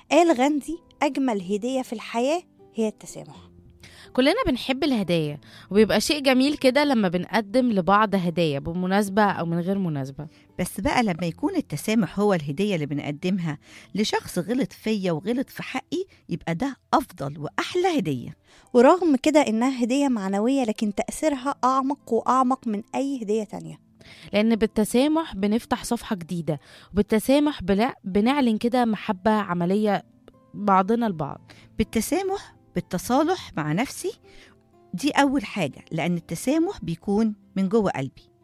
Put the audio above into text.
قال غاندي أجمل هدية في الحياة هي التسامح كلنا بنحب الهدايا وبيبقى شيء جميل كده لما بنقدم لبعض هدايا بمناسبة أو من غير مناسبة بس بقى لما يكون التسامح هو الهدية اللي بنقدمها لشخص غلط فيا وغلط في حقي يبقى ده أفضل وأحلى هدية ورغم كده إنها هدية معنوية لكن تأثيرها أعمق وأعمق من أي هدية تانية لأن بالتسامح بنفتح صفحة جديدة وبالتسامح بلا- بنعلن كده محبة عملية بعضنا البعض بالتسامح بالتصالح مع نفسي دي أول حاجة لأن التسامح بيكون من جوه قلبي